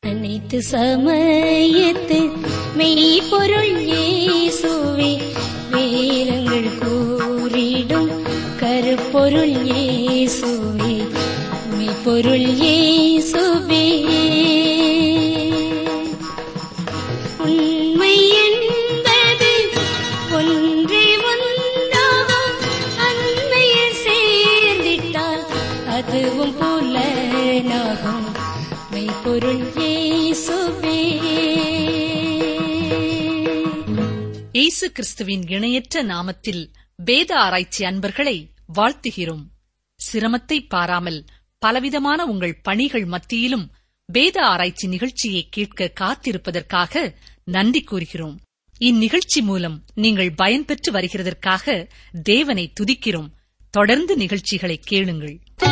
அனைத்து சமயத்து மெய்ப்பொருள் இயேசுவே வேதங்கள் கூறிடும் கருப்பொருள் இயேசுவே மெய்ப்பொருள் இயேசுவே உண்மை என்பது ஒன்றே ஒன்றாகும் அண்மையில் சேர்ந்திட்டால் அதுவும் புலனாகும் மெய்ப்பொருள் இயேசுவே இயேசு கிறிஸ்துவின் இணையற்ற நாமத்தில் வேத ஆராய்ச்சி அன்பர்களை வாழ்த்துகிறோம் சிரமத்தை பாராமல் பலவிதமான உங்கள் பணிகள் மத்தியிலும் வேத ஆராய்ச்சி நிகழ்ச்சியை கேட்க காத்திருப்பதற்காக நன்றி கூறுகிறோம் இந்நிகழ்ச்சி மூலம் நீங்கள் பயன்பெற்று வருகிறதற்காக தேவனை துதிக்கிறோம் தொடர்ந்து நிகழ்ச்சிகளை கேளுங்கள்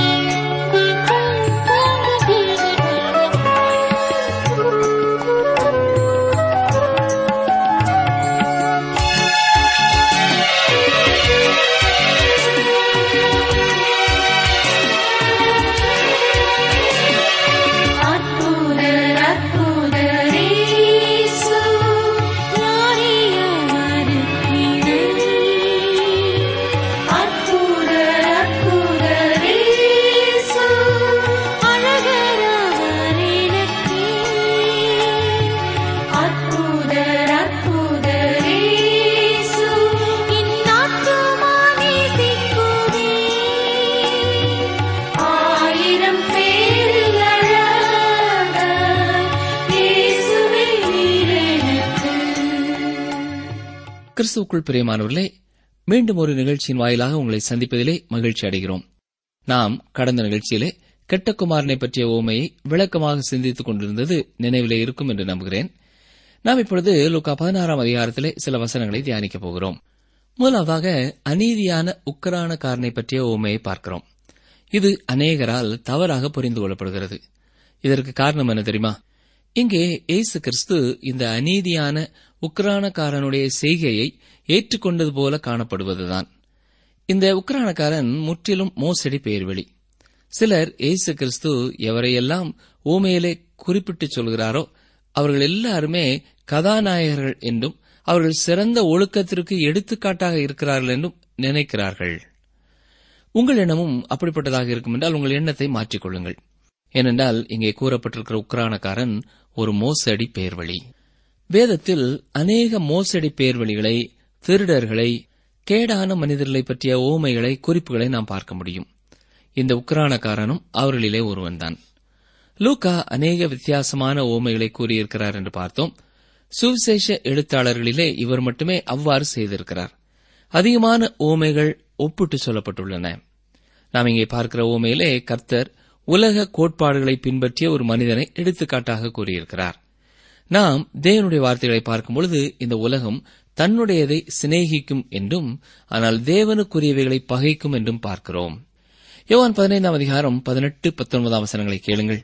அற்புதர் அற்புதர் இயேசு ஞானியவர் அற்புதர் அற்புதர் இயேசு அழகரவர் எனக்கே அற்புதர் அற்புதர் இயேசு இன்னாத்துமா நேசிக்குதே ஆயிரம் பேரில் அழகாய் இயேசுவே நீர் எனக்கு கிறிஸ்துவுக்குள் பிரியமானவர்களே மீண்டும் ஒரு நிகழ்ச்சியின் வாயிலாக உங்களை சந்திப்பதிலே மகிழ்ச்சி அடைகிறோம் நாம் கடந்த நிகழ்ச்சியிலே கெட்டகுமாரனை பற்றிய ஓமையை விளக்கமாக சிந்தித்துக் கொண்டிருந்தது நினைவிலே இருக்கும் என்று நம்புகிறேன் நாம் இப்பொழுது லுக்கா பதினாறாம் அதிகாரத்திலே சில வசனங்களை தியானிக்கப் போகிறோம் முதலாவதாக அநீதியான உக்கரானக்காரனை பற்றிய ஓமையை பார்க்கிறோம் இது அநேகரால் தவறாக புரிந்து கொள்ளப்படுகிறது இதற்கு காரணம் என்ன தெரியுமா இங்கே இயேசு கிறிஸ்து இந்த அநீதியான உக்ரானக்காரனுடைய செய்கையை ஏற்றுக்கொண்டது போல காணப்படுவதுதான் இந்த உக்ரானக்காரன் முற்றிலும் மோசடி பெயர்வெளி சிலர் இயேசு கிறிஸ்து எவரையெல்லாம் ஊமையிலே குறிப்பிட்டு சொல்கிறாரோ அவர்கள் எல்லாருமே கதாநாயகர்கள் என்றும் அவர்கள் சிறந்த ஒழுக்கத்திற்கு எடுத்துக்காட்டாக இருக்கிறார்கள் என்றும் நினைக்கிறார்கள் உங்கள் எண்ணமும் அப்படிப்பட்டதாக இருக்கும் என்றால் உங்கள் எண்ணத்தை மாற்றிக்கொள்ளுங்கள் ஏனென்றால் இங்கே கூறப்பட்டிருக்கிற உக்ரானக்காரன் ஒரு மோசடி பேர்வழி வேதத்தில் அநேக மோசடி பேர்வழிகளை திருடர்களை கேடான மனிதர்களை பற்றிய ஓமைகளை குறிப்புகளை நாம் பார்க்க முடியும் இந்த உக்ரானக்காரனும் அவர்களிலே ஒருவன்தான் லூக்கா அநேக வித்தியாசமான ஓமைகளை கூறியிருக்கிறார் என்று பார்த்தோம் சுவிசேஷ எழுத்தாளர்களிலே இவர் மட்டுமே அவ்வாறு செய்திருக்கிறார் அதிகமான ஓமைகள் ஒப்பிட்டு சொல்லப்பட்டுள்ளன நாம் இங்கே பார்க்கிற ஓமையிலே கர்த்தர் உலக கோட்பாடுகளை பின்பற்றிய ஒரு மனிதனை எடுத்துக்காட்டாக கூறியிருக்கிறார் நாம் தேவனுடைய வார்த்தைகளை பார்க்கும் பொழுது இந்த உலகம் தன்னுடையதை சிநேகிக்கும் என்றும் ஆனால் தேவனுக்குரியவைகளை பகைக்கும் என்றும் பார்க்கிறோம் யோவான் பதினைந்தாம் அதிகாரம் பதினெட்டு பத்தொன்பதாம் வசனங்களை கேளுங்கள்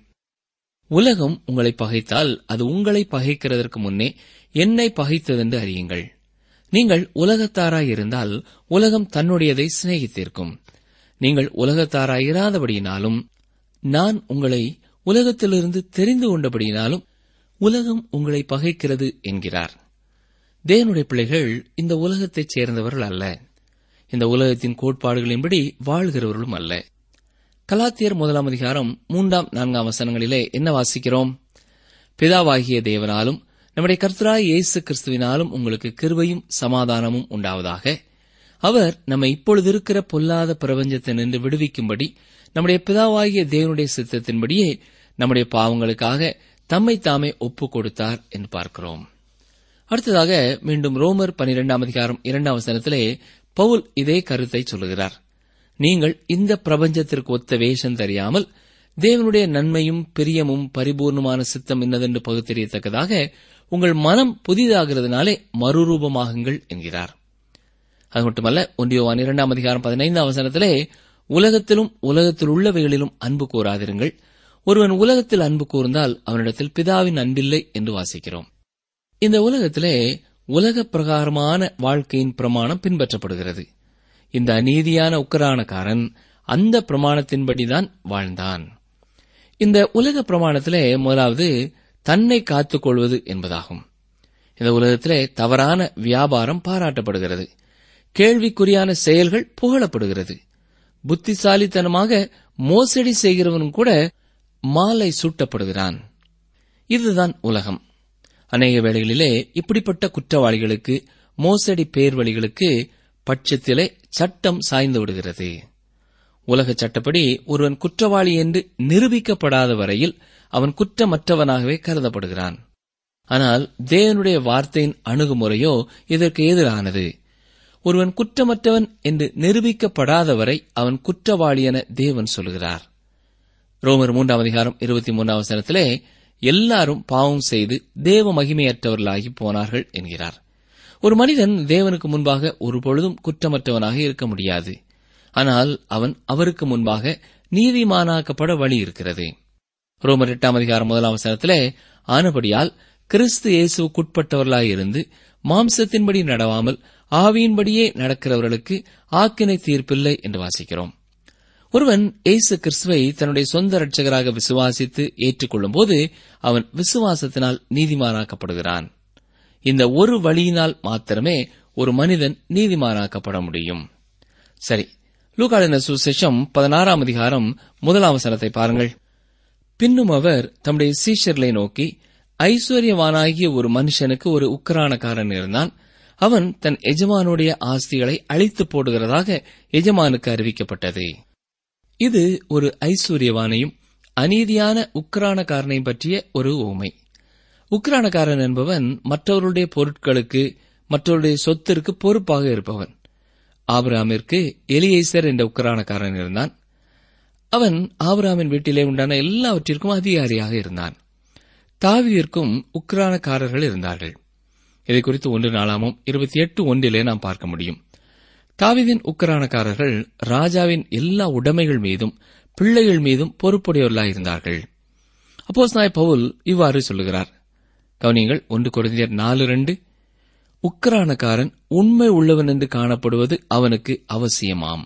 உலகம் உங்களை பகைத்தால் அது உங்களை பகைக்கிறதற்கு முன்னே என்னை பகைத்ததென்று அறியுங்கள் நீங்கள் உலகத்தாராய் இருந்தால் உலகம் தன்னுடையதை சிநேகித்திருக்கும் நீங்கள் உலகத்தாராய் இராதபடியினாலும் நான் உங்களை உலகத்திலிருந்து தெரிந்து கொண்டபடியினாலும் உலகம் உங்களை பகைக்கிறது என்கிறார் தேவனுடைய பிள்ளைகள் இந்த உலகத்தைச் சேர்ந்தவர்கள் அல்ல இந்த உலகத்தின் கோட்பாடுகளின்படி வாழ்கிறவர்களும் அல்ல கலாத்தியர் முதலாம் அதிகாரம் மூன்றாம் நான்காம் வசனங்களிலே என்ன வாசிக்கிறோம் பிதாவாகிய தேவனாலும் நம்முடைய கர்த்தராய் இயேசு கிறிஸ்துவினாலும் உங்களுக்கு கிருபையும் சமாதானமும் உண்டாவதாக அவர் நம்மை இப்பொழுது இருக்கிற பொல்லாத பிரபஞ்சத்தை நின்று விடுவிக்கும்படி நம்முடைய பிதாவாகிய தேவனுடைய சித்தத்தின்படியே நம்முடைய பாவங்களுக்காக தம்மை தாமே ஒப்புக் கொடுத்தார் என்று பார்க்கிறோம் அடுத்ததாக மீண்டும் ரோமர் பனிரெண்டாம் அதிகாரம் இரண்டாம் வசனத்திலே பவுல் இதே கருத்தை சொல்லுகிறார் நீங்கள் இந்த பிரபஞ்சத்திற்கு ஒத்த வேஷம் தெரியாமல் தேவனுடைய நன்மையும் பிரியமும் பரிபூர்ணமான சித்தம் என்னதென்று பகுத்தறியத்தக்கதாக உங்கள் மனம் புதிதாகிறதுனாலே மறுரூபமாகுங்கள் என்கிறார் அது மட்டுமல்ல ஒன்றியோவான் இரண்டாம் அதிகாரம் பதினைந்தாம் வசனத்திலே உலகத்திலும் உலகத்தில் உள்ளவைகளிலும் அன்பு கூறாதிருங்கள் ஒருவன் உலகத்தில் அன்பு கூர்ந்தால் அவனிடத்தில் பிதாவின் அன்பில்லை என்று வாசிக்கிறோம் இந்த உலகத்திலே உலக பிரகாரமான வாழ்க்கையின் பிரமாணம் பின்பற்றப்படுகிறது இந்த அநீதியான உக்கரானக்காரன் அந்த பிரமாணத்தின்படிதான் வாழ்ந்தான் இந்த உலக பிரமாணத்திலே முதலாவது தன்னை காத்துக் கொள்வது என்பதாகும் இந்த உலகத்திலே தவறான வியாபாரம் பாராட்டப்படுகிறது கேள்விக்குறியான செயல்கள் புகழப்படுகிறது புத்திசாலித்தனமாக மோசடி செய்கிறவனும் கூட மாலை சூட்டப்படுகிறான் இதுதான் உலகம் அநேக வேளைகளிலே இப்படிப்பட்ட குற்றவாளிகளுக்கு மோசடி பேர்வழிகளுக்கு பட்சத்திலே சட்டம் சாய்ந்து விடுகிறது உலக சட்டப்படி ஒருவன் குற்றவாளி என்று நிரூபிக்கப்படாத வரையில் அவன் குற்றமற்றவனாகவே கருதப்படுகிறான் ஆனால் தேவனுடைய வார்த்தையின் அணுகுமுறையோ இதற்கு எதிரானது ஒருவன் குற்றமற்றவன் என்று நிரூபிக்கப்படாத வரை அவன் குற்றவாளி என தேவன் சொல்கிறார் ரோமர் மூன்றாம் அதிகாரம் இருபத்தி மூன்றாம் வசனத்திலே எல்லாரும் பாவம் செய்து தேவ மகிமையற்றவர்களாகி போனார்கள் என்கிறார் ஒரு மனிதன் தேவனுக்கு முன்பாக ஒரு பொழுதும் குற்றமற்றவனாக இருக்க முடியாது ஆனால் அவன் அவருக்கு முன்பாக நீதிமானாக்கப்பட வழி இருக்கிறது ரோமர் எட்டாம் அதிகாரம் முதலாம் வசனத்திலே ஆனபடியால் கிறிஸ்து இயேசுக்குட்பட்டவர்களாய் இருந்து மாம்சத்தின்படி நடவாமல் ஆவியின்படியே நடக்கிறவர்களுக்கு ஆக்கினை தீர்ப்பில்லை என்று வாசிக்கிறோம் ஒருவன் இயேசு கிறிஸ்துவை தன்னுடைய சொந்த ரட்சகராக விசுவாசித்து ஏற்றுக்கொள்ளும் போது அவன் விசுவாசத்தினால் நீதிமானாக்கப்படுகிறான் இந்த ஒரு வழியினால் மாத்திரமே ஒரு மனிதன் நீதிமானாக்கப்பட முடியும் சரி லூகாளின சுசேஷம் பதினாறாம் அதிகாரம் முதலாம் வசனத்தை பாருங்கள் பின்னும் அவர் தம்முடைய சீஷர்களை நோக்கி ஐஸ்வர்யவானாகிய ஒரு மனுஷனுக்கு ஒரு உக்கரானக்காரன் இருந்தான் அவன் தன் எஜமானுடைய ஆஸ்திகளை அழித்து போடுகிறதாக எஜமானுக்கு அறிவிக்கப்பட்டது இது ஒரு ஐஸ்வர்யவானையும் அநீதியான உக்ரானக்காரனையும் பற்றிய ஒரு ஓமை உக்ரானக்காரன் என்பவன் மற்றவருடைய பொருட்களுக்கு மற்றவருடைய சொத்திற்கு பொறுப்பாக இருப்பவன் ஆபிராமிற்கு எலியேசர் என்ற உக்ரானக்காரன் இருந்தான் அவன் ஆபிராமின் வீட்டிலே உண்டான எல்லாவற்றிற்கும் அதிகாரியாக இருந்தான் தாவியிற்கும் உக்ரானக்காரர்கள் இருந்தார்கள் இதை குறித்து ஒன்று நாளாமும் இருபத்தி எட்டு ஒன்றிலே நாம் பார்க்க முடியும் தாவிதின் உக்கரானக்காரர்கள் ராஜாவின் எல்லா உடைமைகள் மீதும் பிள்ளைகள் மீதும் பொறுப்புடையவர்களாயிருந்தார்கள் அப்போஸ் நாய் பவுல் இவ்வாறு சொல்லுகிறார் கவனியங்கள் ஒன்று குறைந்தர் நாலு ரெண்டு உக்கரானக்காரன் உண்மை உள்ளவன் என்று காணப்படுவது அவனுக்கு அவசியமாம்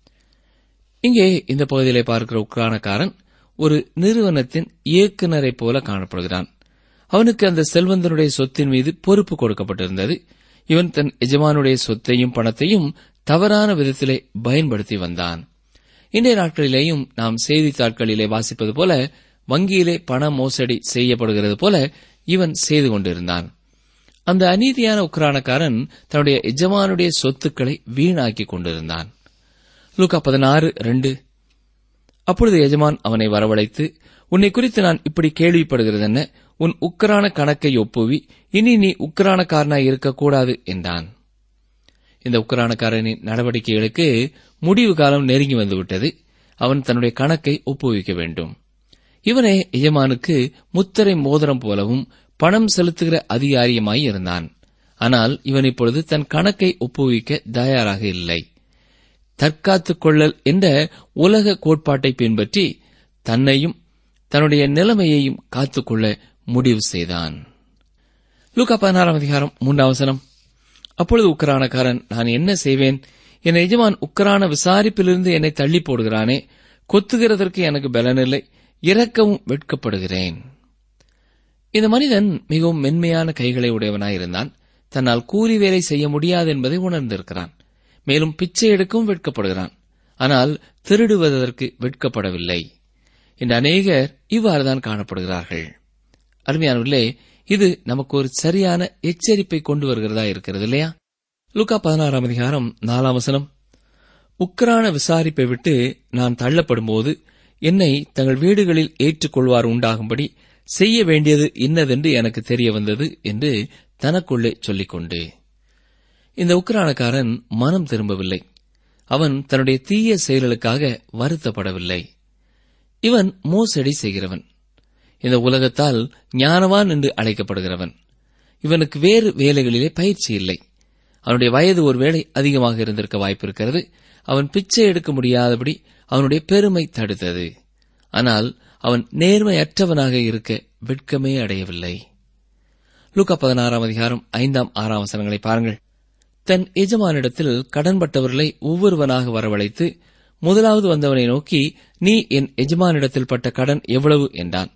இங்கே இந்த பகுதியிலே பார்க்கிற உக்ரானக்காரன் ஒரு நிறுவனத்தின் இயக்குநரைப் போல காணப்படுகிறான் அவனுக்கு அந்த செல்வந்தனுடைய சொத்தின் மீது பொறுப்பு கொடுக்கப்பட்டிருந்தது இவன் தன் எஜமானுடைய சொத்தையும் பணத்தையும் தவறான விதத்திலே பயன்படுத்தி வந்தான் இன்றைய நாட்களிலேயும் நாம் செய்தித்தாட்களிலே வாசிப்பது போல வங்கியிலே பண மோசடி செய்யப்படுகிறது போல இவன் செய்து கொண்டிருந்தான் அந்த அநீதியான உக்ரானக்காரன் தன்னுடைய எஜமானுடைய சொத்துக்களை வீணாக்கிக் கொண்டிருந்தான் லூக்கா பதினாறு ரெண்டு அப்பொழுது எஜமான் அவனை வரவழைத்து உன்னை குறித்து நான் இப்படி கேள்விப்படுகிறது என்ன உன் உக்கரான கணக்கை ஒப்புவி இனி நீ உக்கரானக்காரனாய் இருக்கக்கூடாது என்றான் இந்த உக்கரானக்காரனின் நடவடிக்கைகளுக்கு முடிவு காலம் நெருங்கி வந்துவிட்டது அவன் தன்னுடைய கணக்கை ஒப்புவிக்க வேண்டும் இவனே எஜமானுக்கு முத்திரை மோதிரம் போலவும் பணம் செலுத்துகிற அதிகாரியுமாய் இருந்தான் ஆனால் இவன் இப்பொழுது தன் கணக்கை ஒப்புவிக்க தயாராக இல்லை தற்காத்துக் கொள்ளல் என்ற உலக கோட்பாட்டை பின்பற்றி தன்னையும் தன்னுடைய நிலைமையையும் காத்துக்கொள்ள முடிவு செய்தான் லூக்கா பதினாறாம் அதிகாரம் மூன்றாம் வசனம் அப்பொழுது உக்கரானக்காரன் நான் என்ன செய்வேன் என் எஜமான் உக்கரான விசாரிப்பிலிருந்து என்னை தள்ளி போடுகிறானே கொத்துகிறதற்கு எனக்கு பலனில்லை இறக்கவும் வெட்கப்படுகிறேன் இந்த மனிதன் மிகவும் மென்மையான கைகளை உடையவனாயிருந்தான் தன்னால் கூலி வேலை செய்ய முடியாது என்பதை உணர்ந்திருக்கிறான் மேலும் பிச்சை எடுக்கவும் வெட்கப்படுகிறான் ஆனால் திருடுவதற்கு வெட்கப்படவில்லை இந்த அநேகர் இவ்வாறுதான் காணப்படுகிறார்கள் அருமையானவர்களே இது நமக்கு ஒரு சரியான எச்சரிப்பை கொண்டு வருகிறதா இருக்கிறது இல்லையா லுக்கா பதினாறாம் அதிகாரம் நாலாம் வசனம் உக்கரான விசாரிப்பை விட்டு நான் தள்ளப்படும்போது என்னை தங்கள் வீடுகளில் ஏற்றுக்கொள்வார் உண்டாகும்படி செய்ய வேண்டியது இன்னதென்று எனக்கு தெரிய வந்தது என்று தனக்குள்ளே சொல்லிக்கொண்டு இந்த உக்கரானக்காரன் மனம் திரும்பவில்லை அவன் தன்னுடைய தீய செயல்களுக்காக வருத்தப்படவில்லை இவன் மோசடி செய்கிறவன் இந்த உலகத்தால் ஞானவான் என்று அழைக்கப்படுகிறவன் இவனுக்கு வேறு வேலைகளிலே பயிற்சி இல்லை அவனுடைய வயது ஒருவேளை அதிகமாக இருந்திருக்க வாய்ப்பிருக்கிறது அவன் பிச்சை எடுக்க முடியாதபடி அவனுடைய பெருமை தடுத்தது ஆனால் அவன் நேர்மையற்றவனாக இருக்க வெட்கமே அடையவில்லை லூக்கா பதினாறாம் அதிகாரம் ஐந்தாம் ஆறாம் வசனங்களை பாருங்கள் தன் எஜமானிடத்தில் கடன்பட்டவர்களை ஒவ்வொருவனாக வரவழைத்து முதலாவது வந்தவனை நோக்கி நீ என் எஜமானிடத்தில் பட்ட கடன் எவ்வளவு என்றான்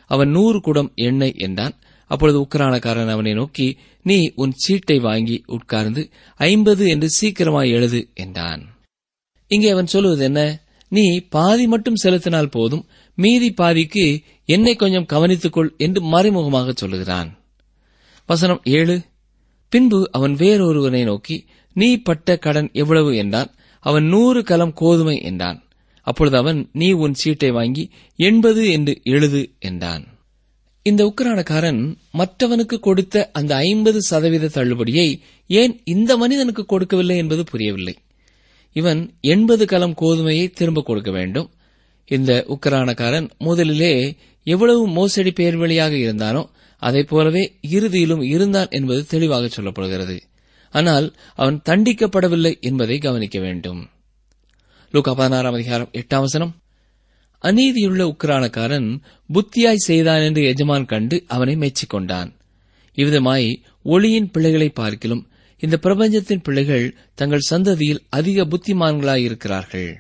அவன் நூறு குடம் எண்ணெய் என்றான் அப்பொழுது உக்கரானக்காரன் அவனை நோக்கி நீ உன் சீட்டை வாங்கி உட்கார்ந்து ஐம்பது என்று சீக்கிரமாய் எழுது என்றான் இங்கே அவன் சொல்லுவது என்ன நீ பாதி மட்டும் செலுத்தினால் போதும் மீதி பாதிக்கு என்னை கொஞ்சம் கவனித்துக்கொள் என்று மறைமுகமாக சொல்லுகிறான் வசனம் ஏழு பின்பு அவன் வேறொருவனை நோக்கி நீ பட்ட கடன் எவ்வளவு என்றான் அவன் நூறு கலம் கோதுமை என்றான் அப்பொழுது அவன் நீ உன் சீட்டை வாங்கி எண்பது என்று எழுது என்றான் இந்த உக்கரானக்காரன் மற்றவனுக்கு கொடுத்த அந்த ஐம்பது சதவீத தள்ளுபடியை ஏன் இந்த மனிதனுக்கு கொடுக்கவில்லை என்பது புரியவில்லை இவன் எண்பது கலம் கோதுமையை திரும்ப கொடுக்க வேண்டும் இந்த உக்கரானக்காரன் முதலிலே எவ்வளவு மோசடி பேர் வழியாக இருந்தானோ அதைப் போலவே இறுதியிலும் இருந்தான் என்பது தெளிவாக சொல்லப்படுகிறது ஆனால் அவன் தண்டிக்கப்படவில்லை என்பதை கவனிக்க வேண்டும் லூக்கா பதினாறாம் அதிகாரம் எட்டாம் வசனம் அநீதியுள்ள உக்கரானக்காரன் புத்தியாய் செய்தான் என்று எஜமான் கண்டு அவனை மெச்சிக்கொண்டான் இவ்விதமாய் ஒளியின் பிள்ளைகளை பார்க்கிலும் இந்த பிரபஞ்சத்தின் பிள்ளைகள் தங்கள் சந்ததியில் அதிக புத்திமான்களாயிருக்கிறார்கள்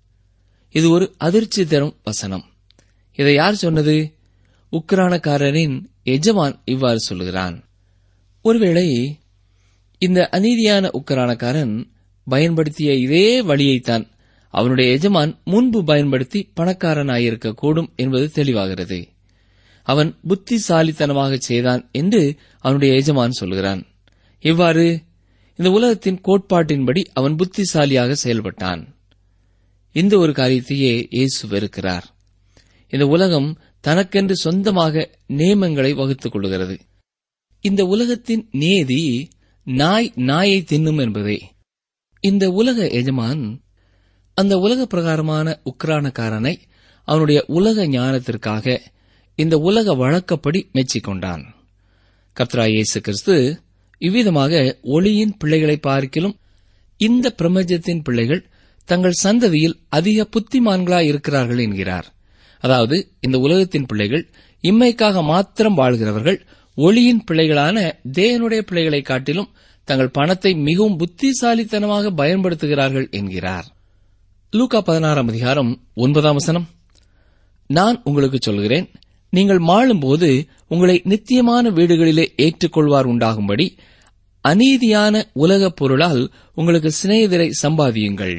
இது ஒரு அதிர்ச்சி தரும் வசனம் இதை யார் சொன்னது உக்ரானக்காரரின் எஜமான் இவ்வாறு சொல்லுகிறான் ஒருவேளை இந்த அநீதியான உக்கரானக்காரன் பயன்படுத்திய இதே வழியைத்தான் அவனுடைய எஜமான் முன்பு பயன்படுத்தி பணக்காரனாயிருக்க கூடும் என்பது தெளிவாகிறது அவன் புத்திசாலித்தனமாக செய்தான் என்று அவனுடைய எஜமான் சொல்கிறான் இவ்வாறு இந்த உலகத்தின் கோட்பாட்டின்படி அவன் புத்திசாலியாக செயல்பட்டான் இந்த ஒரு காரியத்தையே இயேசு வெறுக்கிறார் இந்த உலகம் தனக்கென்று சொந்தமாக நியமங்களை வகுத்துக் கொள்கிறது இந்த உலகத்தின் நேதி நாய் நாயை தின்னும் என்பதே இந்த உலக எஜமான் அந்த உலக பிரகாரமான உக்ரானக்காரனை அவனுடைய உலக ஞானத்திற்காக இந்த உலக வழக்கப்படி மெச்சிக்கொண்டான் கத்ரா இயேசு கிறிஸ்து இவ்விதமாக ஒளியின் பிள்ளைகளை பார்க்கிலும் இந்த பிரபஞ்சத்தின் பிள்ளைகள் தங்கள் சந்ததியில் அதிக புத்திமான்களாய் இருக்கிறார்கள் என்கிறார் அதாவது இந்த உலகத்தின் பிள்ளைகள் இம்மைக்காக மாத்திரம் வாழ்கிறவர்கள் ஒளியின் பிள்ளைகளான தேவனுடைய பிள்ளைகளை காட்டிலும் தங்கள் பணத்தை மிகவும் புத்திசாலித்தனமாக பயன்படுத்துகிறார்கள் என்கிறார் லூகா பதினாறாம் அதிகாரம் ஒன்பதாம் வசனம் நான் உங்களுக்கு சொல்கிறேன் நீங்கள் மாளும்போது உங்களை நித்தியமான வீடுகளிலே ஏற்றுக்கொள்வார் உண்டாகும்படி அநீதியான உலகப் பொருளால் உங்களுக்கு சிநேகிதரை சம்பாதியுங்கள்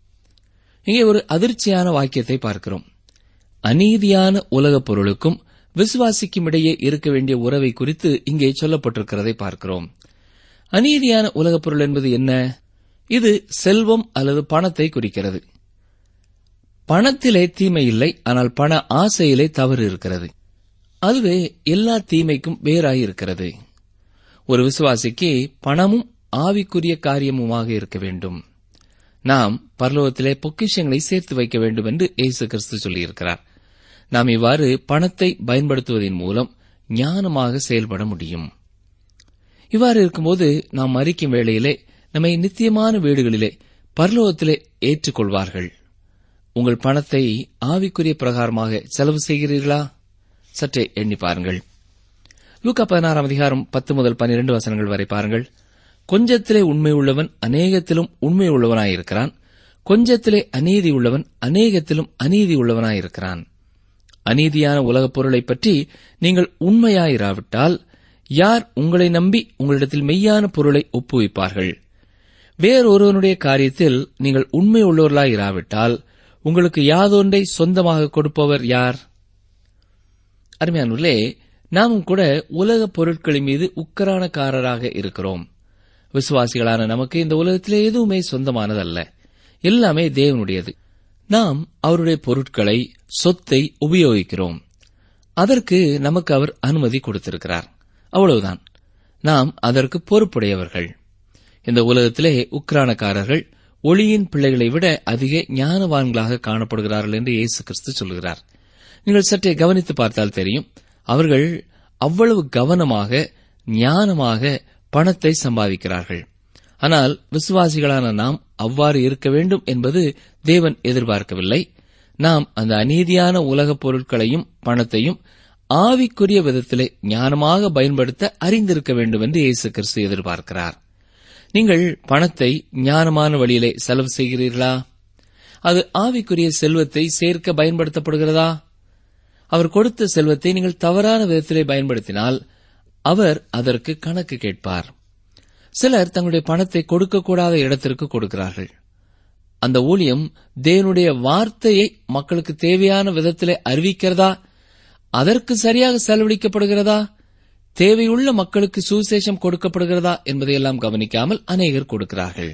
இங்கே ஒரு அதிர்ச்சியான வாக்கியத்தை பார்க்கிறோம் அநீதியான உலகப் பொருளுக்கும் விசுவாசிக்கும் இடையே இருக்க வேண்டிய உறவை குறித்து இங்கே சொல்லப்பட்டிருக்கிறதை பார்க்கிறோம் அநீதியான உலகப் பொருள் என்பது என்ன இது செல்வம் அல்லது பணத்தை குறிக்கிறது பணத்திலே தீமை இல்லை ஆனால் பண ஆசையிலே தவறு இருக்கிறது அதுவே எல்லா தீமைக்கும் வேறாய் இருக்கிறது ஒரு விசுவாசிக்கு பணமும் ஆவிக்குரிய காரியமுமாக இருக்க வேண்டும் நாம் பரலோகத்திலே பொக்கிஷங்களை சேர்த்து வைக்க வேண்டும் என்று இயேசு கிறிஸ்து சொல்லியிருக்கிறார் நாம் இவ்வாறு பணத்தை பயன்படுத்துவதன் மூலம் ஞானமாக செயல்பட முடியும் இவ்வாறு இருக்கும்போது நாம் மறிக்கும் வேளையிலே நம்மை நித்தியமான வீடுகளிலே பரலோகத்திலே ஏற்றுக்கொள்வார்கள் உங்கள் பணத்தை ஆவிக்குரிய பிரகாரமாக செலவு செய்கிறீர்களா சற்றே எண்ணி பாருங்கள் லூக்கா பதினாறாம் அதிகாரம் பத்து முதல் பன்னிரண்டு வசனங்கள் வரை பாருங்கள் கொஞ்சத்திலே உண்மை உள்ளவன் அநேகத்திலும் உண்மை உள்ளவனாயிருக்கிறான் கொஞ்சத்திலே அநீதி உள்ளவன் அநேகத்திலும் அநீதி உள்ளவனாயிருக்கிறான் அநீதியான உலகப் பொருளைப் பற்றி நீங்கள் உண்மையாயிராவிட்டால் யார் உங்களை நம்பி உங்களிடத்தில் மெய்யான பொருளை ஒப்புவிப்பார்கள் வேறொருவனுடைய காரியத்தில் நீங்கள் உண்மை உள்ளவர்களாயிராவிட்டால் உங்களுக்கு யாதொன்றை சொந்தமாக கொடுப்பவர் யார் அருமையானவர்களே நாமும் கூட உலகப் பொருட்களின் மீது உக்கரானக்காரராக இருக்கிறோம் விசுவாசிகளான நமக்கு இந்த உலகத்திலே எதுவுமே சொந்தமானதல்ல எல்லாமே தேவனுடையது நாம் அவருடைய பொருட்களை சொத்தை உபயோகிக்கிறோம் அதற்கு நமக்கு அவர் அனுமதி கொடுத்திருக்கிறார் அவ்வளவுதான் நாம் அதற்கு பொறுப்புடையவர்கள் இந்த உலகத்திலே உக்ரானக்காரர்கள் ஒளியின் பிள்ளைகளை விட அதிக ஞானவான்களாக காணப்படுகிறார்கள் என்று இயேசு கிறிஸ்து சொல்கிறார் நீங்கள் சற்றே கவனித்து பார்த்தால் தெரியும் அவர்கள் அவ்வளவு கவனமாக ஞானமாக பணத்தை சம்பாதிக்கிறார்கள் ஆனால் விசுவாசிகளான நாம் அவ்வாறு இருக்க வேண்டும் என்பது தேவன் எதிர்பார்க்கவில்லை நாம் அந்த அநீதியான உலகப் பொருட்களையும் பணத்தையும் ஆவிக்குரிய விதத்திலே ஞானமாக பயன்படுத்த அறிந்திருக்க வேண்டும் என்று இயேசு கிறிஸ்து எதிர்பார்க்கிறார் நீங்கள் பணத்தை ஞானமான வழியிலே செலவு செய்கிறீர்களா அது ஆவிக்குரிய செல்வத்தை சேர்க்க பயன்படுத்தப்படுகிறதா அவர் கொடுத்த செல்வத்தை நீங்கள் தவறான விதத்திலே பயன்படுத்தினால் அவர் அதற்கு கணக்கு கேட்பார் சிலர் தங்களுடைய பணத்தை கொடுக்கக்கூடாத இடத்திற்கு கொடுக்கிறார்கள் அந்த ஊழியம் தேவனுடைய வார்த்தையை மக்களுக்கு தேவையான விதத்திலே அறிவிக்கிறதா அதற்கு சரியாக செலவழிக்கப்படுகிறதா தேவையுள்ள மக்களுக்கு சுவிசேஷம் கொடுக்கப்படுகிறதா என்பதையெல்லாம் கவனிக்காமல் அநேகர் கொடுக்கிறார்கள்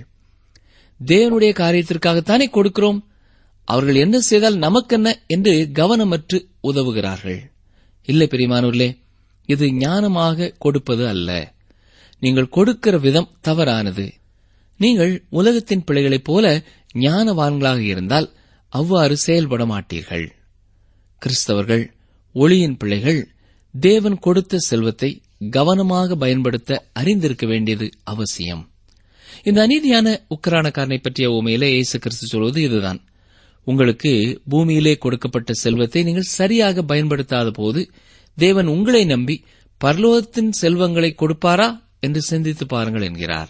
தேவனுடைய காரியத்திற்காகத்தானே கொடுக்கிறோம் அவர்கள் என்ன செய்தால் நமக்கென்ன என்று கவனமற்று உதவுகிறார்கள் இல்லை பெரியமானவர்களே இது ஞானமாக கொடுப்பது அல்ல நீங்கள் கொடுக்கிற விதம் தவறானது நீங்கள் உலகத்தின் பிள்ளைகளைப் போல ஞானவான்களாக இருந்தால் அவ்வாறு செயல்பட மாட்டீர்கள் கிறிஸ்தவர்கள் ஒளியின் பிள்ளைகள் தேவன் கொடுத்த செல்வத்தை கவனமாக பயன்படுத்த அறிந்திருக்க வேண்டியது அவசியம் இந்த அநீதியான உக்கரானக்காரனை பற்றிய உமையிலே இயேசு கிறிஸ்து சொல்வது இதுதான் உங்களுக்கு பூமியிலே கொடுக்கப்பட்ட செல்வத்தை நீங்கள் சரியாக பயன்படுத்தாத போது தேவன் உங்களை நம்பி பரலோகத்தின் செல்வங்களை கொடுப்பாரா என்று சிந்தித்து பாருங்கள் என்கிறார்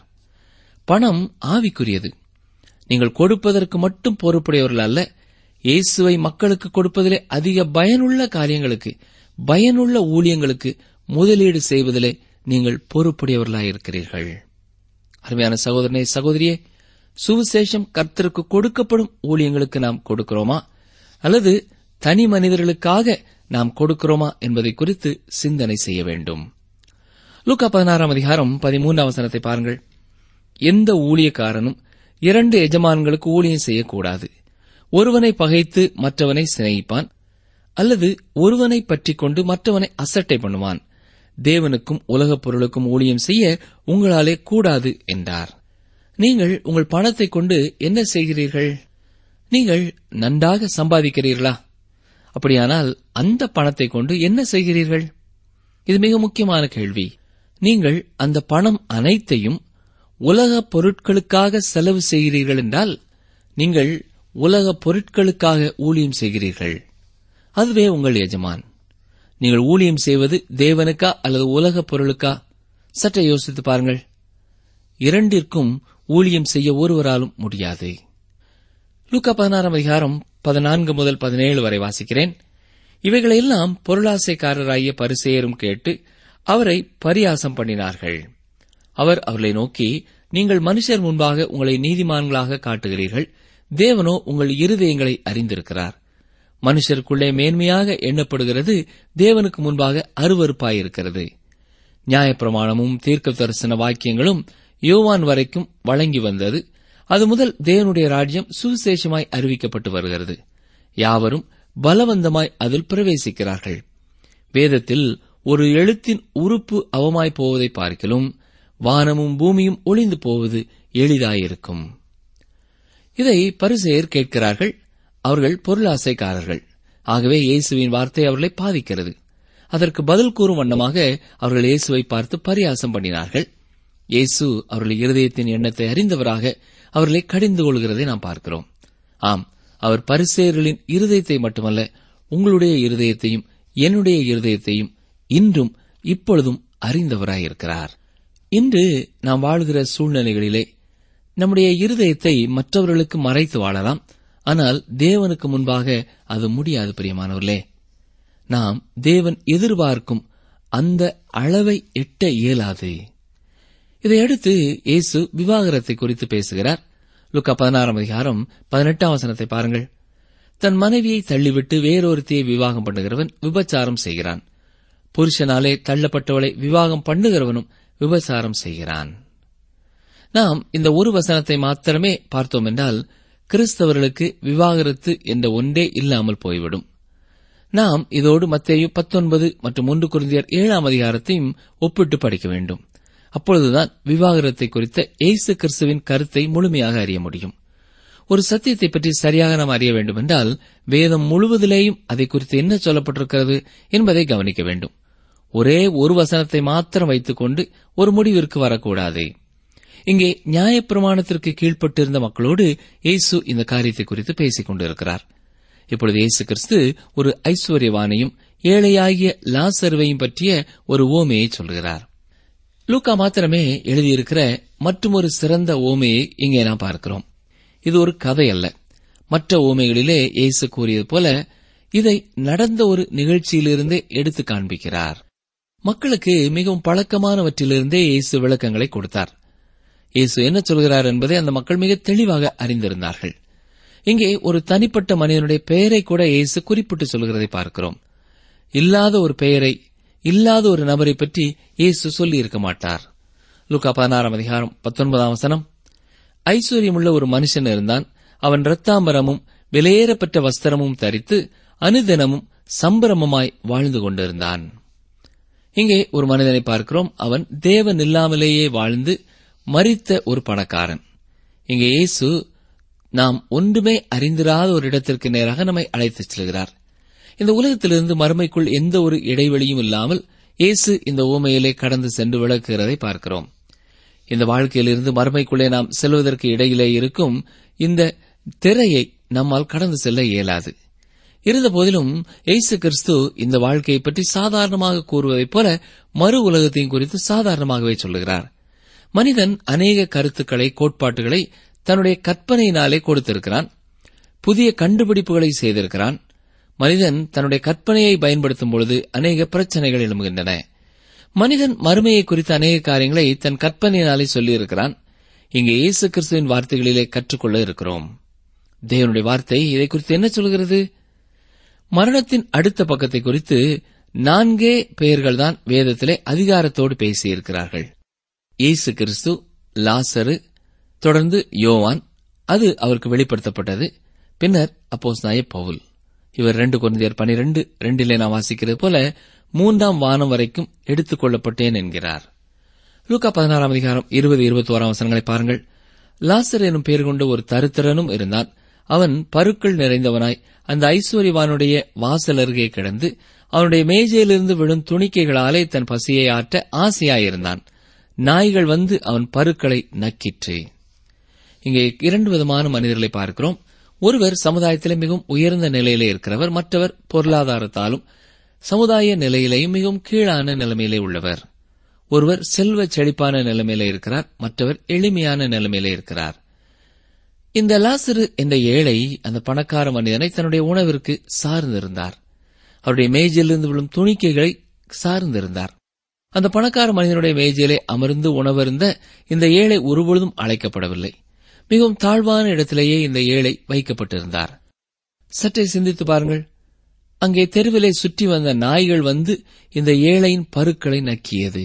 பணம் ஆவிக்குரியது நீங்கள் கொடுப்பதற்கு மட்டும் பொறுப்புடையவர்கள் அல்ல இயேசுவை மக்களுக்கு கொடுப்பதிலே அதிக பயனுள்ள காரியங்களுக்கு பயனுள்ள ஊழியங்களுக்கு முதலீடு செய்வதிலே நீங்கள் பொறுப்புடையவர்களாயிருக்கிறீர்கள் அருமையான சகோதரனே சகோதரியே சுவிசேஷம் கர்த்தருக்கு கொடுக்கப்படும் ஊழியங்களுக்கு நாம் கொடுக்கிறோமா அல்லது தனி மனிதர்களுக்காக நாம் கொடுக்கிறோமா என்பதை குறித்து சிந்தனை செய்ய வேண்டும் லூக்கா பதினாறாம் அதிகாரம் பதிமூன்றாம் வசனத்தை பாருங்கள் எந்த ஊழியக்காரனும் இரண்டு எஜமான்களுக்கு ஊழியம் செய்யக்கூடாது ஒருவனை பகைத்து மற்றவனை சிநேகிப்பான் அல்லது ஒருவனை பற்றிக் கொண்டு மற்றவனை அசட்டை பண்ணுவான் தேவனுக்கும் உலகப் பொருளுக்கும் ஊழியம் செய்ய உங்களாலே கூடாது என்றார் நீங்கள் உங்கள் பணத்தை கொண்டு என்ன செய்கிறீர்கள் நீங்கள் நன்றாக சம்பாதிக்கிறீர்களா அப்படியானால் அந்த பணத்தை கொண்டு என்ன செய்கிறீர்கள் இது மிக முக்கியமான கேள்வி நீங்கள் அந்த பணம் அனைத்தையும் உலகப் பொருட்களுக்காக செலவு செய்கிறீர்கள் என்றால் நீங்கள் உலகப் பொருட்களுக்காக ஊழியம் செய்கிறீர்கள் அதுவே உங்கள் எஜமான் நீங்கள் ஊழியம் செய்வது தேவனுக்கா அல்லது உலகப் பொருளுக்கா சற்றே யோசித்து பாருங்கள் இரண்டிற்கும் ஊழியம் செய்ய ஒருவராலும் முடியாது லூக்கா பதினாறாம் அதிகாரம் பதினான்கு முதல் பதினேழு வரை வாசிக்கிறேன் இவைகளையெல்லாம் பொருளாசைக்காரராகிய பரிசேயரும் கேட்டு அவரை பரியாசம் பண்ணினார்கள் அவர் அவர்களை நோக்கி நீங்கள் மனுஷர் முன்பாக உங்களை நீதிமான்களாக காட்டுகிறீர்கள் தேவனோ உங்கள் இருதயங்களை அறிந்திருக்கிறார் மனுஷருக்குள்ளே மேன்மையாக எண்ணப்படுகிறது தேவனுக்கு முன்பாக அருவருப்பாயிருக்கிறது நியாயப்பிரமாணமும் தீர்க்க தரிசன வாக்கியங்களும் யோவான் வரைக்கும் வழங்கி வந்தது அது முதல் தேவனுடைய ராஜ்யம் சுவிசேஷமாய் அறிவிக்கப்பட்டு வருகிறது யாவரும் பலவந்தமாய் அதில் பிரவேசிக்கிறார்கள் வேதத்தில் ஒரு எழுத்தின் உறுப்பு அவமாய் போவதை பார்க்கிலும் வானமும் பூமியும் ஒளிந்து போவது எளிதாயிருக்கும் இதை பரிசெயர் கேட்கிறார்கள் அவர்கள் பொருளாசைக்காரர்கள் ஆகவே இயேசுவின் வார்த்தை அவர்களை பாதிக்கிறது அதற்கு பதில் கூறும் வண்ணமாக அவர்கள் இயேசுவை பார்த்து பரியாசம் பண்ணினார்கள் இயேசு அவர்கள் இருதயத்தின் எண்ணத்தை அறிந்தவராக அவர்களை கடிந்து கொள்கிறதை நாம் பார்க்கிறோம் ஆம் அவர் பரிசேயர்களின் இருதயத்தை மட்டுமல்ல உங்களுடைய இருதயத்தையும் என்னுடைய இருதயத்தையும் இன்றும் இப்பொழுதும் அறிந்தவராயிருக்கிறார் இன்று நாம் வாழ்கிற சூழ்நிலைகளிலே நம்முடைய இருதயத்தை மற்றவர்களுக்கு மறைத்து வாழலாம் ஆனால் தேவனுக்கு முன்பாக அது முடியாது பிரியமானவர்களே நாம் தேவன் எதிர்பார்க்கும் அந்த அளவை எட்ட இயலாது இதையடுத்து இயேசு விவாகரத்தை குறித்து பேசுகிறார் லுக்கா பதினாறாம் அதிகாரம் பதினெட்டாம் வசனத்தை பாருங்கள் தன் மனைவியை தள்ளிவிட்டு வேறொருத்தியை விவாகம் பண்ணுகிறவன் விபச்சாரம் செய்கிறான் புருஷனாலே தள்ளப்பட்டவளை விவாகம் பண்ணுகிறவனும் விபச்சாரம் செய்கிறான் நாம் இந்த ஒரு வசனத்தை மாத்திரமே பார்த்தோம் என்றால் கிறிஸ்தவர்களுக்கு விவாகரத்து என்ற ஒன்றே இல்லாமல் போய்விடும் நாம் இதோடு மத்தேயு பத்தொன்பது மற்றும் ஒன்று குருந்தியர் ஏழாம் அதிகாரத்தையும் ஒப்பிட்டு படிக்க வேண்டும் அப்பொழுதுதான் விவாகரத்தை குறித்த இயேசு கிறிஸ்துவின் கருத்தை முழுமையாக அறிய முடியும் ஒரு சத்தியத்தை பற்றி சரியாக நாம் அறிய வேண்டும் என்றால் வேதம் முழுவதிலேயும் அதை குறித்து என்ன சொல்லப்பட்டிருக்கிறது என்பதை கவனிக்க வேண்டும் ஒரே ஒரு வசனத்தை மாத்திரம் வைத்துக்கொண்டு ஒரு முடிவிற்கு வரக்கூடாது இங்கே நியாயப்பிரமாணத்திற்கு கீழ்ப்பட்டிருந்த மக்களோடு இயேசு இந்த காரியத்தை குறித்து பேசிக் கொண்டிருக்கிறார் இப்பொழுது இயேசு கிறிஸ்து ஒரு ஐஸ்வர்யவானையும் ஏழையாகிய லாசருவையும் பற்றிய ஒரு ஓமையை சொல்கிறார் லூக்கா மாத்திரமே எழுதியிருக்கிற மற்றொரு சிறந்த ஓமையை இங்கே நாம் பார்க்கிறோம் இது ஒரு கதை அல்ல மற்ற ஓமைகளிலே இயேசு கூறியது போல இதை நடந்த ஒரு நிகழ்ச்சியிலிருந்தே எடுத்து காண்பிக்கிறார் மக்களுக்கு மிகவும் பழக்கமானவற்றிலிருந்தே இயேசு விளக்கங்களை கொடுத்தார் இயேசு என்ன சொல்கிறார் என்பதை அந்த மக்கள் மிக தெளிவாக அறிந்திருந்தார்கள் இங்கே ஒரு தனிப்பட்ட மனிதனுடைய பெயரை கூட இயேசு குறிப்பிட்டு சொல்கிறதை பார்க்கிறோம் இல்லாத ஒரு பெயரை இல்லாத ஒரு நபரை பற்றி இயேசு சொல்லியிருக்க மாட்டார் லூக்கா பதினாறாம் அதிகாரம் பத்தொன்பதாம் வசனம் ஐஸ்வர்யமுள்ள ஒரு மனுஷன் இருந்தான் அவன் இரத்தாம்பரமும் விலையேறப்பட்ட வஸ்திரமும் தரித்து அனுதினமும் சம்பிரமமாய் வாழ்ந்து கொண்டிருந்தான் இங்கே ஒரு மனிதனை பார்க்கிறோம் அவன் தேவன் இல்லாமலேயே வாழ்ந்து மரித்த ஒரு பணக்காரன் இங்கே இயேசு நாம் ஒன்றுமே அறிந்திராத ஒரு இடத்திற்கு நேராக நம்மை அழைத்துச் செல்கிறார் இந்த உலகத்திலிருந்து மறுமைக்குள் எந்த ஒரு இடைவெளியும் இல்லாமல் இயேசு இந்த ஊமையிலே கடந்து சென்று விளக்குகிறதை பார்க்கிறோம் இந்த வாழ்க்கையிலிருந்து மறுமைக்குள்ளே நாம் செல்வதற்கு இடையிலே இருக்கும் இந்த திரையை நம்மால் கடந்து செல்ல இயலாது இருந்தபோதிலும் இயேசு கிறிஸ்து இந்த வாழ்க்கையை பற்றி சாதாரணமாக கூறுவதைப் போல மறு உலகத்தையும் குறித்து சாதாரணமாகவே சொல்லுகிறார் மனிதன் அநேக கருத்துக்களை கோட்பாட்டுகளை தன்னுடைய கற்பனையினாலே கொடுத்திருக்கிறான் புதிய கண்டுபிடிப்புகளை செய்திருக்கிறான் மனிதன் தன்னுடைய கற்பனையை பயன்படுத்தும் பொழுது அநேக பிரச்சனைகள் எழும்புகின்றன மனிதன் மறுமையை குறித்த அநேக காரியங்களை தன் கற்பனையினாலே சொல்லியிருக்கிறான் இங்கே இயேசு கிறிஸ்துவின் வார்த்தைகளிலே கற்றுக்கொள்ள இருக்கிறோம் தேவனுடைய வார்த்தை இதை குறித்து என்ன சொல்கிறது மரணத்தின் அடுத்த பக்கத்தை குறித்து நான்கே பெயர்கள்தான் வேதத்திலே அதிகாரத்தோடு பேசியிருக்கிறார்கள் இயேசு கிறிஸ்து லாசரு தொடர்ந்து யோவான் அது அவருக்கு வெளிப்படுத்தப்பட்டது பின்னர் அப்போஸ் நாய பவுல் இவர் ரெண்டு குழந்தையர் பனிரெண்டு ரெண்டிலே நான் வாசிக்கிறது போல மூன்றாம் வானம் வரைக்கும் எடுத்துக் கொள்ளப்பட்டேன் என்கிறார் லூக்கா பதினாறாம் அதிகாரம் இருபது இருபத்தி ஓராம் வசனங்களை பாருங்கள் லாசர் எனும் பெயர் கொண்ட ஒரு தருத்திரனும் இருந்தான் அவன் பருக்கள் நிறைந்தவனாய் அந்த ஐஸ்வர்யவானுடைய வாசல் அருகே கிடந்து அவனுடைய மேஜையிலிருந்து விழும் துணிக்கைகளாலே தன் பசியை ஆற்ற ஆசையாயிருந்தான் நாய்கள் வந்து அவன் பருக்களை நக்கிற்று இங்கே இரண்டு விதமான மனிதர்களை பார்க்கிறோம் ஒருவர் சமுதாயத்திலே மிகவும் உயர்ந்த நிலையிலே இருக்கிறவர் மற்றவர் பொருளாதாரத்தாலும் சமுதாய நிலையிலேயும் மிகவும் கீழான நிலைமையிலே உள்ளவர் ஒருவர் செல்வ செழிப்பான நிலைமையிலே இருக்கிறார் மற்றவர் எளிமையான நிலைமையிலே இருக்கிறார் இந்த லாசரு என்ற ஏழை அந்த பணக்கார மனிதனை தன்னுடைய உணவிற்கு சார்ந்திருந்தார் அவருடைய மேஜையிலிருந்து விழும் துணிக்கைகளை சார்ந்திருந்தார் அந்த பணக்கார மனிதனுடைய மேஜையிலே அமர்ந்து உணவருந்த இந்த ஏழை ஒருபொழுதும் அழைக்கப்படவில்லை மிகவும் தாழ்வான இடத்திலேயே இந்த ஏழை வைக்கப்பட்டிருந்தார் சற்றே சிந்தித்து பாருங்கள் அங்கே தெருவிலே சுற்றி வந்த நாய்கள் வந்து இந்த ஏழையின் பருக்களை நக்கியது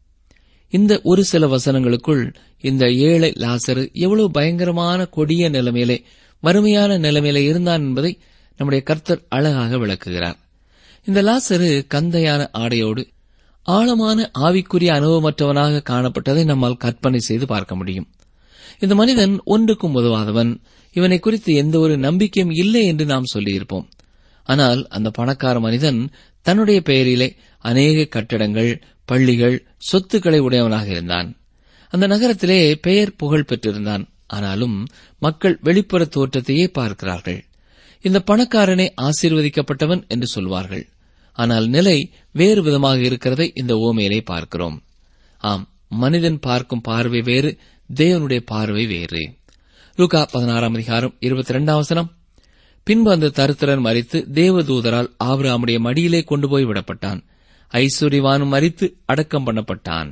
இந்த ஒரு சில வசனங்களுக்குள் இந்த ஏழை லாசரு எவ்வளவு பயங்கரமான கொடிய நிலைமையிலே வறுமையான நிலைமையிலே இருந்தான் என்பதை நம்முடைய கர்த்தர் அழகாக விளக்குகிறார் இந்த லாசரு கந்தையான ஆடையோடு ஆழமான ஆவிக்குரிய அனுபவமற்றவனாக காணப்பட்டதை நம்மால் கற்பனை செய்து பார்க்க முடியும் இந்த மனிதன் ஒன்றுக்கும் உதவாதவன் இவனை குறித்து எந்த ஒரு நம்பிக்கையும் இல்லை என்று நாம் சொல்லியிருப்போம் ஆனால் அந்த பணக்கார மனிதன் தன்னுடைய பெயரிலே அநேக கட்டடங்கள் பள்ளிகள் சொத்துக்களை உடையவனாக இருந்தான் அந்த நகரத்திலே பெயர் புகழ் பெற்றிருந்தான் ஆனாலும் மக்கள் வெளிப்புற தோற்றத்தையே பார்க்கிறார்கள் இந்த பணக்காரனே ஆசீர்வதிக்கப்பட்டவன் என்று சொல்வார்கள் ஆனால் நிலை வேறு விதமாக இருக்கிறதை இந்த ஓமையிலே பார்க்கிறோம் ஆம் மனிதன் பார்க்கும் பார்வை வேறு தேவனுடைய பார்வை வேறு லூகா பதினாறாம் அதிகாரம் இருபத்தி ரெண்டாம் வசனம் பின்பு அந்த தருத்திரன் மறித்து தேவதூதரால் ஆபிரகாமுடைய மடியிலே கொண்டு போய் விடப்பட்டான் ஐஸ்வர்யவானும் மறித்து அடக்கம் பண்ணப்பட்டான்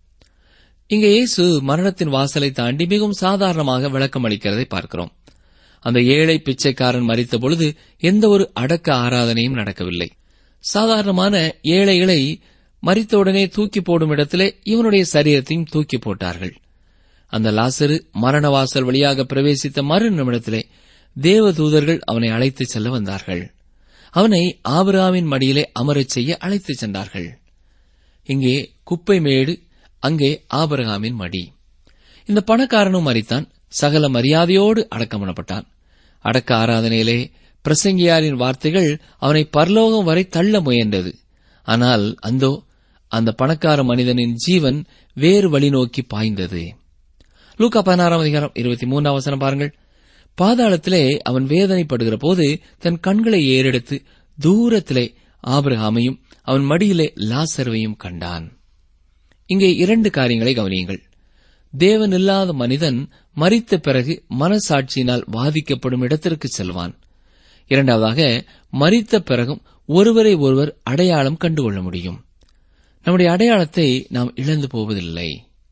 இங்கே இயேசு மரணத்தின் வாசலை தாண்டி மிகவும் சாதாரணமாக விளக்கம் அளிக்கிறதை பார்க்கிறோம் அந்த ஏழை பிச்சைக்காரன் மறித்த பொழுது எந்த ஒரு அடக்க ஆராதனையும் நடக்கவில்லை சாதாரணமான ஏழைகளை மறித்தவுடனே தூக்கி போடும் இடத்திலே இவனுடைய சரீரத்தையும் தூக்கி போட்டார்கள் அந்த லாசரு மரண வாசல் வழியாக பிரவேசித்த மறு நிமிடத்திலே தேவதூதர்கள் அவனை அழைத்துச் செல்ல வந்தார்கள் அவனை ஆபிரகாமின் மடியிலே அமரச் செய்ய அழைத்துச் சென்றார்கள் இங்கே குப்பை மேடு அங்கே ஆபிரகாமின் மடி இந்த பணக்காரனும் மறித்தான் சகல மரியாதையோடு அடக்கம் பண்ணப்பட்டான் அடக்க ஆராதனையிலே பிரசங்கியாரின் வார்த்தைகள் அவனை பரலோகம் வரை தள்ள முயன்றது ஆனால் அந்தோ அந்த பணக்கார மனிதனின் ஜீவன் வேறு வழி நோக்கி பாய்ந்தது லூக்கா பதினாறாம் அதிகாரம் இருபத்தி மூன்றாம் வசனம் பாருங்கள் பாதாளத்திலே அவன் வேதனைப்படுகிற போது தன் கண்களை ஏறெடுத்து தூரத்திலே ஆபிரகாமையும் அவன் மடியிலே லாசர்வையும் கண்டான் இங்கே இரண்டு காரியங்களை கவனியுங்கள் தேவன் இல்லாத மனிதன் மறித்த பிறகு மனசாட்சியினால் வாதிக்கப்படும் இடத்திற்கு செல்வான் இரண்டாவதாக மரித்த பிறகும் ஒருவரை ஒருவர் அடையாளம் கண்டுகொள்ள முடியும் நம்முடைய அடையாளத்தை நாம் இழந்து போவதில்லை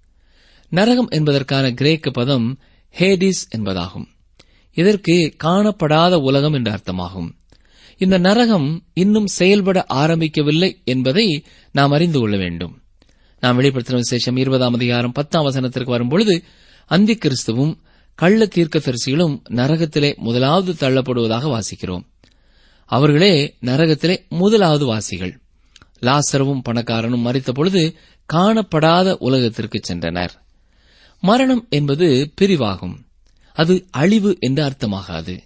நரகம் என்பதற்கான கிரேக்க பதம் ஹேடிஸ் என்பதாகும் இதற்கு காணப்படாத உலகம் என்ற அர்த்தமாகும் இந்த நரகம் இன்னும் செயல்பட ஆரம்பிக்கவில்லை என்பதை நாம் அறிந்து கொள்ள வேண்டும் நாம் வெளிப்படுத்தின விசேஷம் இருபதாம் அதிகாரம் பத்தாம் வசனத்திற்கு வரும்பொழுது அந்தி கிறிஸ்துவும் கள்ள தீர்க்கதரிசிகளும் நரகத்திலே முதலாவது தள்ளப்படுவதாக வாசிக்கிறோம் அவர்களே நரகத்திலே முதலாவது வாசிகள் லாசரவும் பணக்காரனும் மறித்த பொழுது காணப்படாத உலகத்திற்கு சென்றனர் மரணம் என்பது பிரிவாகும் அது அழிவு என்று அர்த்தமாகாது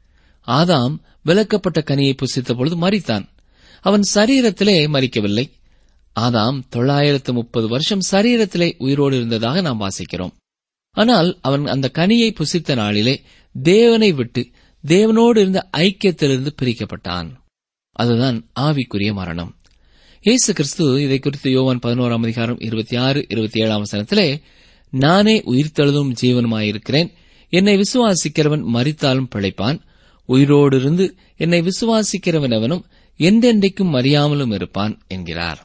ஆதாம் விலக்கப்பட்ட கனியை புசித்த பொழுது மறித்தான் அவன் சரீரத்திலே மறிக்கவில்லை ஆதாம் தொள்ளாயிரத்து முப்பது வருஷம் சரீரத்திலே உயிரோடு இருந்ததாக நாம் வாசிக்கிறோம் ஆனால் அவன் அந்த கனியை புசித்த நாளிலே தேவனை விட்டு தேவனோடு இருந்த ஐக்கியத்திலிருந்து பிரிக்கப்பட்டான் அதுதான் ஆவிக்குரிய மரணம் இயேசு கிறிஸ்து இதை குறித்து யோவான் பதினோராம் அதிகாரம் இருபத்தி ஆறு இருபத்தி ஏழாம் வசனத்திலே நானே உயிர்த்தெழுதும் ஜீவனுமாயிருக்கிறேன் என்னை விசுவாசிக்கிறவன் மறித்தாலும் பிழைப்பான் உயிரோடு இருந்து என்னை விசுவாசிக்கிறவன் அவனும் என்றென்றைக்கும் மறியாமலும் இருப்பான் என்கிறார்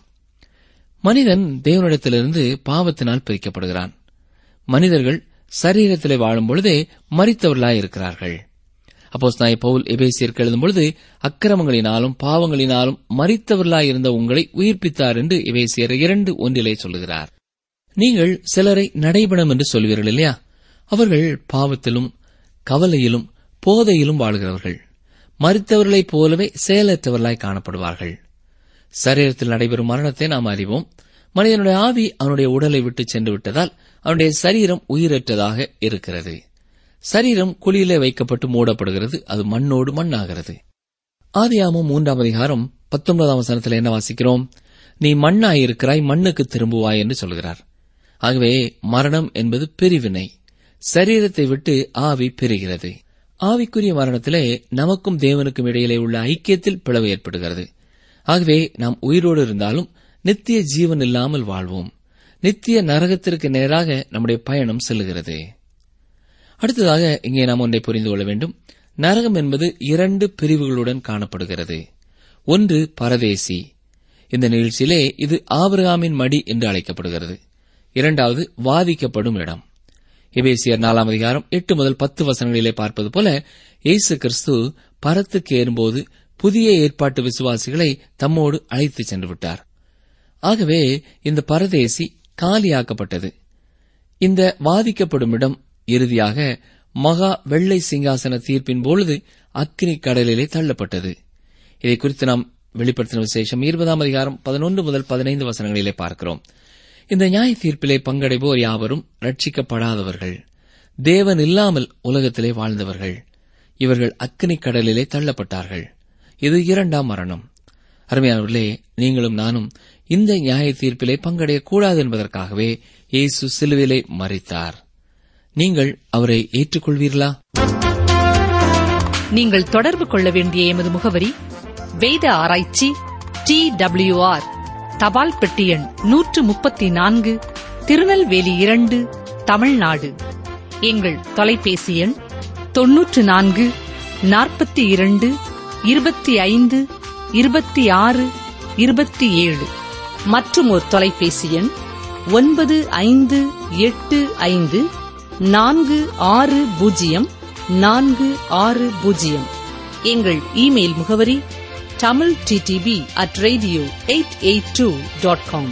மனிதன் தேவனிடத்திலிருந்து பாவத்தினால் பிரிக்கப்படுகிறான் மனிதர்கள் சரீரத்திலே வாழும் பொழுதே மறித்தவர்களாய் இருக்கிறார்கள் அப்போஸ் நாய் பவுல் எபேசியருக்கு எழுதும் பொழுது அக்கிரமங்களினாலும் பாவங்களினாலும் மறித்தவர்களாய் இருந்த உங்களை உயிர்ப்பித்தார் என்று எபேசியர் இரண்டு ஒன்றிலே சொல்லுகிறார் நீங்கள் சிலரை நடைபெணம் என்று சொல்வீர்கள் இல்லையா அவர்கள் பாவத்திலும் கவலையிலும் போதையிலும் வாழ்கிறவர்கள் மறித்தவர்களைப் போலவே செயலற்றவர்களாய் காணப்படுவார்கள் சரீரத்தில் நடைபெறும் மரணத்தை நாம் அறிவோம் மனிதனுடைய ஆவி அவனுடைய உடலை விட்டு சென்று விட்டதால் அவனுடைய சரீரம் உயிரற்றதாக இருக்கிறது சரீரம் குழியிலே வைக்கப்பட்டு மூடப்படுகிறது அது மண்ணோடு மண்ணாகிறது ஆதியாமம் மூன்றாம் அதிகாரம் பத்தொன்பதாம் வசனத்தில் என்ன வாசிக்கிறோம் நீ மண்ணாயிருக்கிறாய் மண்ணுக்கு திரும்புவாய் என்று சொல்கிறார் ஆகவே மரணம் என்பது பிரிவினை சரீரத்தை விட்டு ஆவி பெறுகிறது ஆவிக்குரிய மரணத்திலே நமக்கும் தேவனுக்கும் இடையிலே உள்ள ஐக்கியத்தில் பிளவு ஏற்படுகிறது ஆகவே நாம் உயிரோடு இருந்தாலும் நித்திய ஜீவன் இல்லாமல் வாழ்வோம் நித்திய நரகத்திற்கு நேராக நம்முடைய பயணம் செல்லுகிறது அடுத்ததாக இங்கே நாம் ஒன்றை புரிந்து கொள்ள வேண்டும் நரகம் என்பது இரண்டு பிரிவுகளுடன் காணப்படுகிறது ஒன்று பரதேசி இந்த நிகழ்ச்சியிலே இது ஆபிரகாமின் மடி என்று அழைக்கப்படுகிறது இரண்டாவது வாதிக்கப்படும் இடம் எபேசியர் நாலாம் அதிகாரம் எட்டு முதல் பத்து வசனங்களிலே பார்ப்பது போல இயேசு கிறிஸ்து பரத்துக்கு ஏறும்போது புதிய ஏற்பாட்டு விசுவாசிகளை தம்மோடு அழைத்துச் சென்று விட்டார் ஆகவே இந்த பரதேசி காலியாக்கப்பட்டது இந்த வாதிக்கப்படும் இடம் இறுதியாக மகா வெள்ளை சிங்காசன தீர்ப்பின் பொழுது அக்னி கடலிலே தள்ளப்பட்டது இதை குறித்து நாம் வெளிப்படுத்தின விசேஷம் இருபதாம் அதிகாரம் பதினொன்று முதல் பதினைந்து வசனங்களிலே பார்க்கிறோம் இந்த நியாய தீர்ப்பிலே பங்கடைவோர் யாவரும் ரட்சிக்கப்படாதவர்கள் தேவன் இல்லாமல் உலகத்திலே வாழ்ந்தவர்கள் இவர்கள் அக்னி கடலிலே தள்ளப்பட்டார்கள் இது இரண்டாம் மரணம் அருமையானவர்களே நீங்களும் நானும் இந்த நியாய தீர்ப்பிலே பங்கடையக்கூடாது என்பதற்காகவே இயேசு சிலுவிலே மறித்தார் நீங்கள் அவரை ஏற்றுக்கொள்வீர்களா நீங்கள் தொடர்பு கொள்ள வேண்டிய எமது முகவரி வேத ஆராய்ச்சி டி ஆர் தபால் பெட்டி எண் நூற்று முப்பத்தி நான்கு திருநெல்வேலி இரண்டு தமிழ்நாடு எங்கள் தொலைபேசி எண் தொன்னூற்று நான்கு நாற்பத்தி இரண்டு இருபத்தி ஐந்து இருபத்தி ஆறு இருபத்தி ஏழு மற்றும் ஒரு தொலைபேசி எண் ஒன்பது ஐந்து எட்டு ஐந்து நான்கு ஆறு பூஜ்ஜியம் நான்கு ஆறு பூஜ்ஜியம் எங்கள் இமெயில் முகவரி Tamil DTP at radio eight eight two dot com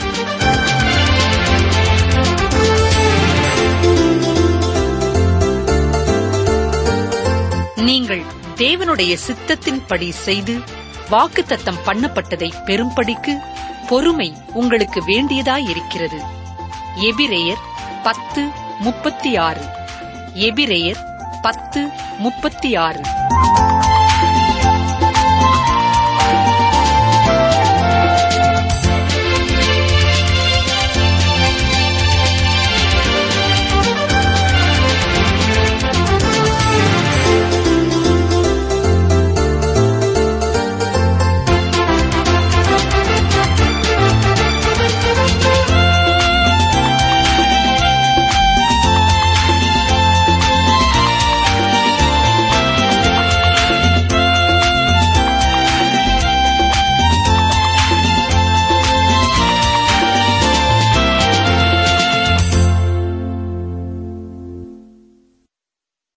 நீங்கள் தேவனுடைய சித்தத்தின்படி செய்து வாக்குத்தத்தம் பண்ணப்பட்டதை பெரும்படிக்கு பொறுமை உங்களுக்கு வேண்டியதாயிருக்கிறது எபிரேயர் பத்து முப்பத்தி ஆறு எபிரேயர் பத்து முப்பத்தி ஆறு